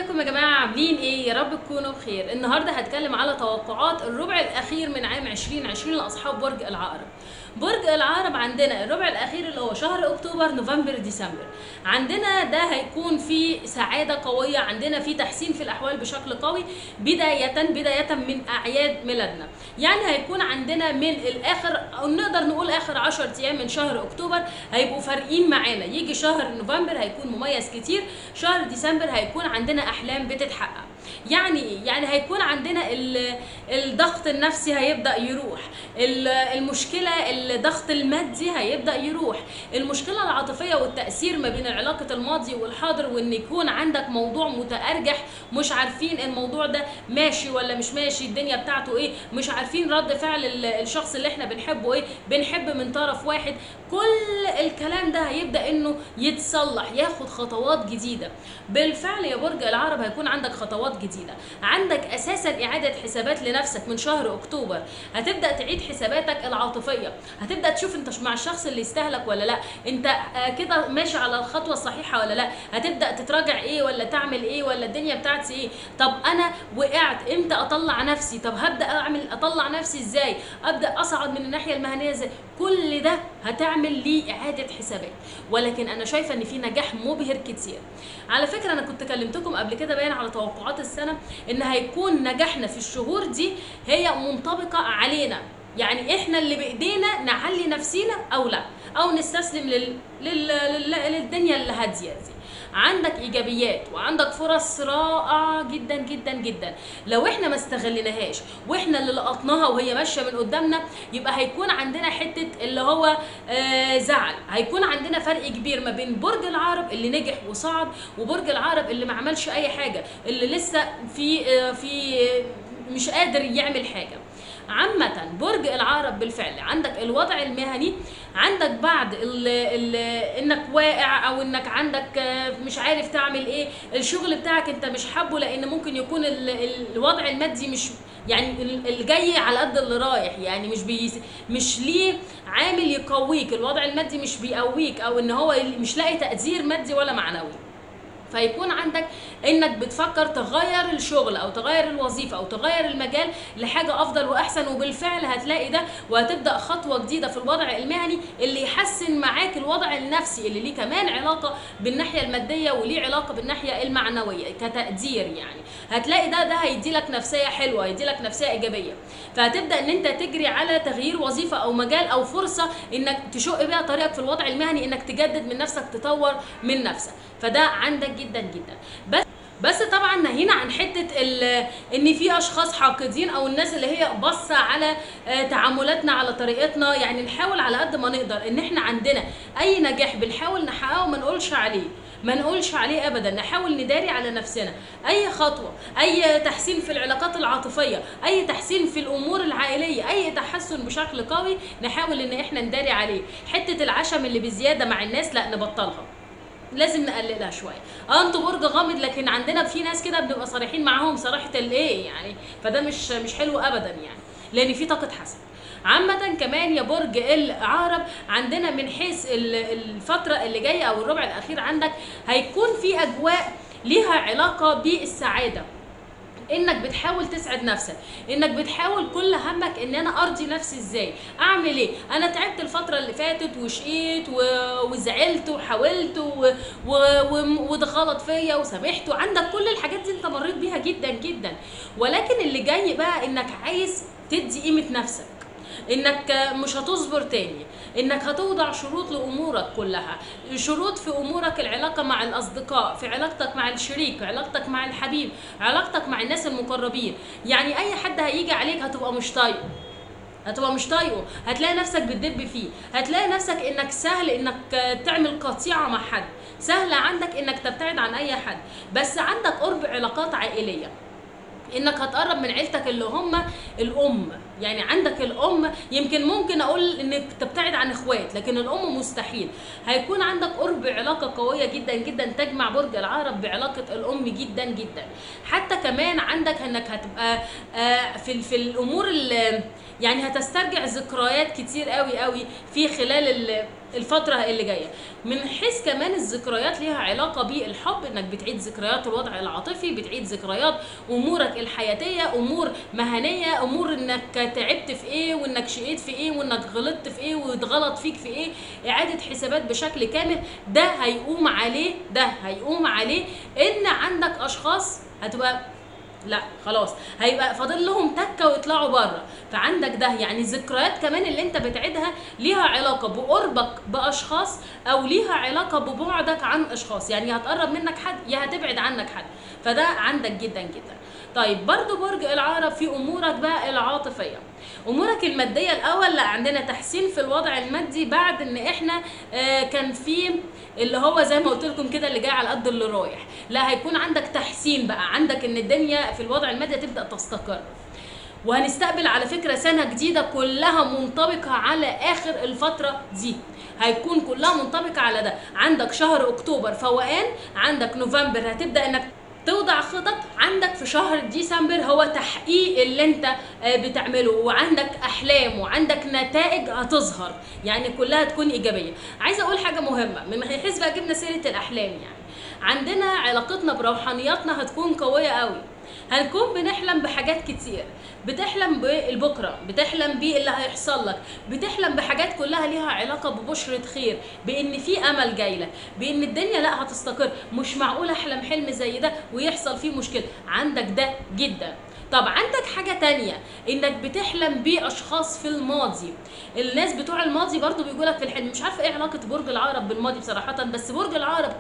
ازيكم يا جماعه عاملين ايه يا رب تكونوا بخير النهارده هتكلم على توقعات الربع الاخير من عام 2020 لاصحاب برج العقرب برج العقرب عندنا الربع الاخير اللي هو شهر اكتوبر نوفمبر ديسمبر عندنا ده هيكون في سعاده قويه عندنا في تحسين في الاحوال بشكل قوي بدايه بدايه من اعياد ميلادنا يعني هيكون عندنا من الاخر او نقدر نقول اخر 10 ايام من شهر اكتوبر هيبقوا فارقين معانا يجي شهر نوفمبر هيكون مميز كتير شهر ديسمبر هيكون عندنا احلام بتتحقق يعني ايه يعني هيكون عندنا ال- الضغط النفسي هيبدا يروح ال- المشكله الضغط المادي هيبدا يروح المشكله العاطفيه والتاثير ما بين علاقه الماضي والحاضر وان يكون عندك موضوع متارجح مش عارفين الموضوع ده ماشي ولا مش ماشي الدنيا بتاعته ايه مش عارفين رد فعل ال- الشخص اللي احنا بنحبه ايه بنحب من طرف واحد كل الكلام ده هيبدا انه يتصلح ياخد خطوات جديده بالفعل يا برج العرب هيكون عندك خطوات جديده عندك اساسا اعاده حسابات لنفسك من شهر اكتوبر هتبدا تعيد حساباتك العاطفيه هتبدا تشوف انت مع الشخص اللي يستاهلك ولا لا انت آه، كده ماشي على الخطوه الصحيحه ولا لا هتبدا تتراجع ايه ولا تعمل ايه ولا الدنيا بتاعتي ايه طب انا وقعت امتى اطلع نفسي طب هبدا اعمل اطلع نفسي ازاي ابدا اصعد من الناحيه المهنيه ازاي كل ده هتعمل ليه اعاده حسابات ولكن انا شايفه ان في نجاح مبهر كتير على فكره انا كنت كلمتكم قبل كده باين على توقعات السنه ان هيكون نجاحنا في الشهور دي هي منطبقه علينا يعني احنا اللي بايدينا نعلي نفسينا او لا او نستسلم لل... لل... لل... للدنيا اللي هاديه دي عندك ايجابيات وعندك فرص رائعه جدا جدا جدا لو احنا ما استغليناهاش واحنا اللي لقطناها وهي ماشيه من قدامنا يبقى هيكون عندنا حته اللي هو آه زعل هيكون عندنا فرق كبير ما بين برج العرب اللي نجح وصعد وبرج العرب اللي ما عملش اي حاجه اللي لسه في آه في آه مش قادر يعمل حاجه عامة برج العقرب بالفعل عندك الوضع المهني عندك بعد ال ال انك واقع او انك عندك آه، مش عارف تعمل ايه الشغل بتاعك انت مش حابه لان ممكن يكون ال ال الوضع المادي مش يعني ال- الجاي على قد اللي رايح يعني مش بي مش ليه عامل يقويك الوضع المادي مش بيقويك او ان هو مش لاقي تقدير مادي ولا معنوي فيكون عندك انك بتفكر تغير الشغل او تغير الوظيفه او تغير المجال لحاجه افضل واحسن وبالفعل هتلاقي ده وهتبدا خطوه جديده في الوضع المهني اللي يحسن معاك الوضع النفسي اللي ليه كمان علاقه بالناحيه الماديه وليه علاقه بالناحيه المعنويه كتقدير يعني هتلاقي ده ده هيدي لك نفسيه حلوه هيدي لك نفسيه ايجابيه فهتبدا ان انت تجري على تغيير وظيفه او مجال او فرصه انك تشق بيها طريقك في الوضع المهني انك تجدد من نفسك تطور من نفسك فده عندك جدا جدا بس بس طبعا نهينا عن حته ال- ان في اشخاص حاقدين او الناس اللي هي باصه على آه، تعاملاتنا على طريقتنا يعني نحاول على قد ما نقدر ان احنا عندنا اي نجاح بنحاول نحققه ما نقولش عليه ما نقولش عليه ابدا نحاول نداري على نفسنا اي خطوه اي تحسين في العلاقات العاطفيه اي تحسين في الامور العائليه اي تحسن بشكل قوي نحاول ان احنا نداري عليه حته العشم اللي بزياده مع الناس لا نبطلها لازم نقللها شويه اه انتوا برج غامض لكن عندنا في ناس كده بنبقى صريحين معاهم صراحه الايه يعني فده مش مش حلو ابدا يعني لان في طاقه حسد عامة كمان يا برج العقرب عندنا من حيث ال- الفترة اللي جاية أو الربع الأخير عندك هيكون في أجواء ليها علاقة بالسعادة انك بتحاول تسعد نفسك انك بتحاول كل همك ان انا ارضي نفسي ازاي اعمل ايه انا تعبت الفتره اللي فاتت وشقيت و... وزعلت وحاولت و... و... و... وده غلط فيا وسامحت وعندك كل الحاجات دي انت مريت بيها جدا جدا ولكن اللي جاي بقى انك عايز تدي قيمه نفسك انك مش هتصبر تاني انك هتوضع شروط لامورك كلها شروط في امورك العلاقه مع الاصدقاء في علاقتك مع الشريك في علاقتك مع الحبيب علاقتك مع الناس المقربين يعني اي حد هيجي عليك هتبقى مش طايقه هتبقى مش طايقه هتلاقي نفسك بتدب فيه هتلاقي نفسك انك سهل انك تعمل قطيعه مع حد سهل عندك انك تبتعد عن اي حد بس عندك قرب علاقات عائليه انك هتقرب من عيلتك اللي هم الام يعني عندك الام يمكن ممكن اقول انك تبتعد عن اخوات لكن الام مستحيل هيكون عندك قرب علاقه قويه جدا جدا تجمع برج العقرب بعلاقه الام جدا جدا حتى كمان عندك انك هتبقى آه، في في الامور اللي يعني هتسترجع ذكريات كتير قوي قوي في خلال ال الفترة اللي جاية من حيث كمان الذكريات ليها علاقة بالحب انك بتعيد ذكريات الوضع العاطفي بتعيد ذكريات امورك الحياتية امور مهنية امور انك تعبت في ايه وانك شقيت في ايه وانك غلطت في ايه واتغلط فيك في ايه اعادة حسابات بشكل كامل ده هيقوم عليه ده هيقوم عليه ان عندك اشخاص هتبقى لا خلاص هيبقى فاضل لهم تكه ويطلعوا بره فعندك ده يعني الذكريات كمان اللي انت بتعيدها ليها علاقه بقربك باشخاص او ليها علاقه ببعدك عن اشخاص يعني هتقرب منك حد يا هتبعد عنك حد فده عندك جدا جدا طيب برضو برج العقرب في امورك بقى العاطفيه امورك الماديه الاول لا عندنا تحسين في الوضع المادي بعد ان احنا آه كان في اللي هو زي ما قلت لكم كده اللي جاي على قد اللي رايح لا هيكون عندك تحسين بقى عندك ان الدنيا في الوضع المادي تبدا تستقر وهنستقبل على فكره سنه جديده كلها منطبقه على اخر الفتره دي هيكون كلها منطبقه على ده عندك شهر اكتوبر فوقان عندك نوفمبر هتبدا انك توضع خطط عندك في شهر ديسمبر هو تحقيق اللي انت آه، بتعمله وعندك احلام وعندك نتائج هتظهر يعني كلها تكون ايجابيه عايزه اقول حاجه مهمه من حيث بقى جبنا سيره الاحلام يعني عندنا علاقتنا بروحانياتنا هتكون قويه قوي هنكون بنحلم بحاجات كتير بتحلم بالبكره بتحلم باللي هيحصل لك بتحلم بحاجات كلها ليها علاقه ببشره خير بان في امل جاي لك بان الدنيا لا هتستقر مش معقول احلم حلم زي ده ويحصل فيه مشكله عندك ده جدا طب عندك حاجه تانية انك بتحلم باشخاص في الماضي الناس بتوع الماضي برضو بيقولك في الحلم مش عارفه ايه علاقه برج العقرب بالماضي بصراحه بس برج العقرب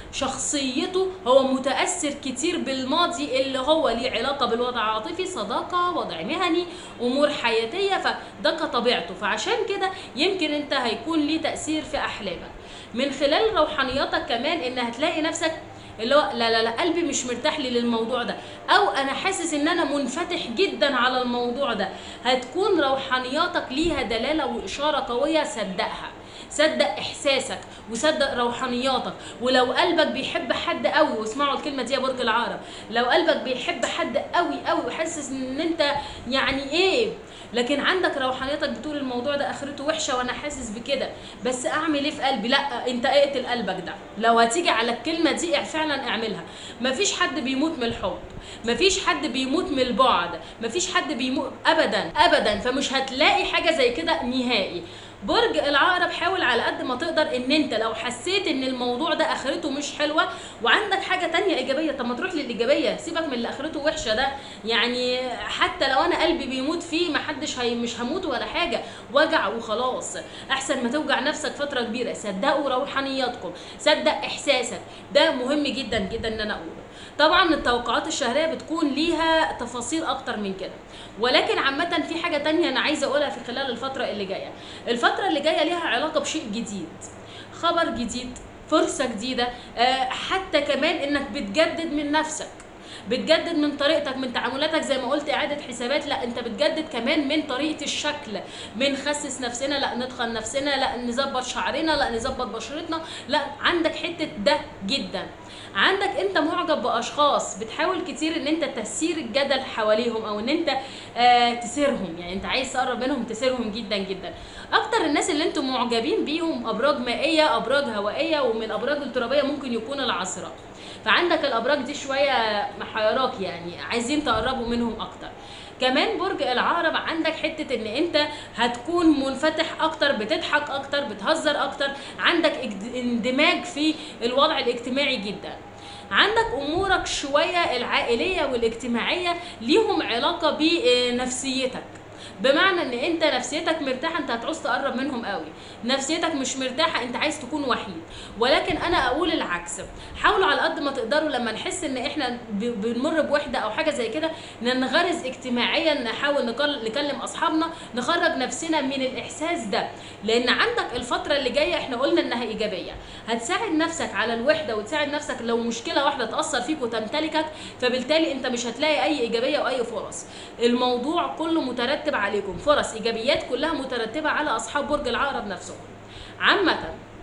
كشخصيته هو متاثر كتير بالماضي اللي هو ليه علاقه بالوضع العاطفي صداقه وضع مهني امور حياتيه فده كطبيعته فعشان كده يمكن انت هيكون ليه تاثير في احلامك من خلال روحانياتك كمان ان هتلاقي نفسك اللي هو لا لا لا قلبي مش مرتاح لي للموضوع ده او انا حاسس ان انا منفتح جدا على الموضوع ده هتكون روحانياتك ليها دلاله واشاره قويه صدقها صدق احساسك وصدق روحانياتك ولو قلبك بيحب حد قوي واسمعوا الكلمه دي يا برج العقرب لو قلبك بيحب حد قوي قوي وحاسس ان انت يعني ايه لكن عندك روحانيتك بتقول الموضوع ده اخرته وحشه وانا حاسس بكده بس اعمل ايه في قلبي لا انت اقتل قلبك ده لو هتيجي على الكلمه دي فعلا اعملها مفيش حد بيموت من الحب مفيش حد بيموت من البعد مفيش حد بيموت ابدا ابدا فمش هتلاقي حاجه زي كده نهائي برج العقرب حاول على قد ما تقدر ان انت لو حسيت ان الموضوع ده اخرته مش حلوه وعندك حاجه تانية ايجابيه طب ما تروح للايجابيه سيبك من اللي اخرته وحشه ده يعني حتى لو انا قلبي بيموت فيه محدش هي مش هموت ولا حاجه وجع وخلاص احسن ما توجع نفسك فتره كبيره صدقوا روحانياتكم صدق احساسك ده مهم جدا جدا ان انا اقوله طبعا التوقعات الشهريه بتكون ليها تفاصيل اكتر من كده ولكن عامه في حاجه تانية انا عايزه اقولها في خلال الفتره اللي جايه الفتره اللي جايه ليها علاقه بشيء جديد خبر جديد فرصه جديده آه، حتى كمان انك بتجدد من نفسك بتجدد من طريقتك من تعاملاتك زي ما قلت اعاده حسابات لا انت بتجدد كمان من طريقه الشكل بنخسس نفسنا لا نتخن نفسنا لا نظبط شعرنا لا نظبط بشرتنا لا عندك حته ده جدا عندك انت معجب باشخاص بتحاول كتير ان انت تسير الجدل حواليهم او ان انت آه تسيرهم يعني انت عايز تقرب منهم تسيرهم جدا جدا اكتر الناس اللي انتم معجبين بيهم ابراج مائيه ابراج هوائيه ومن الابراج الترابيه ممكن يكون العذراء فعندك الابراج دي شويه محيراك يعني عايزين تقربوا منهم اكتر كمان برج العقرب عندك حته ان انت هتكون منفتح اكتر بتضحك اكتر بتهزر اكتر عندك اندماج في الوضع الاجتماعي جدا عندك امورك شويه العائليه والاجتماعيه ليهم علاقه بنفسيتك بمعنى ان انت نفسيتك مرتاحه انت هتعوز تقرب منهم قوي نفسيتك مش مرتاحه انت عايز تكون وحيد ولكن انا اقول العكس حاولوا على قد ما تقدروا لما نحس ان احنا بنمر بوحده او حاجه زي كده ننغرز اجتماعيا نحاول نكلم اصحابنا نخرج نفسنا من الاحساس ده لان عندك الفتره اللي جايه احنا قلنا انها ايجابيه هتساعد نفسك على الوحده وتساعد نفسك لو مشكله واحده تاثر فيك وتمتلكك فبالتالي انت مش هتلاقي اي ايجابيه واي فرص الموضوع كله مترتب على عليكم فرص ايجابيات كلها مترتبه على اصحاب برج العقرب نفسهم عامه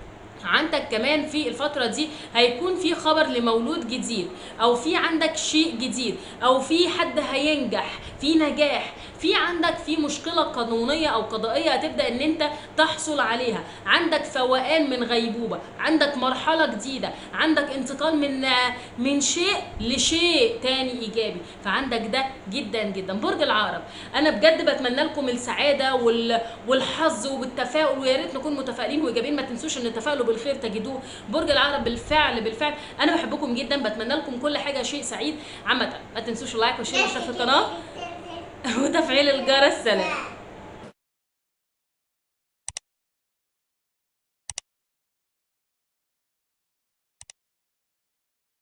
عندك كمان في الفترة دي هيكون في خبر لمولود جديد او في عندك شيء جديد او في حد هينجح في في نجاح في عندك في مشكله قانونيه او قضائيه هتبدا ان انت تحصل عليها عندك فوقان من غيبوبه عندك مرحله جديده عندك انتقال من من شيء لشيء تاني ايجابي فعندك ده جدا جدا برج العقرب انا بجد بتمنى لكم السعاده وال... والحظ والتفاؤل ويا ريت نكون متفائلين وايجابيين ما تنسوش ان تفائلوا بالخير تجدوه برج العقرب بالفعل بالفعل انا بحبكم جدا بتمنى لكم كل حاجه شيء سعيد عامه ما تنسوش اللايك والشير والاشتراك في القناه وتفعيل الجرس سلام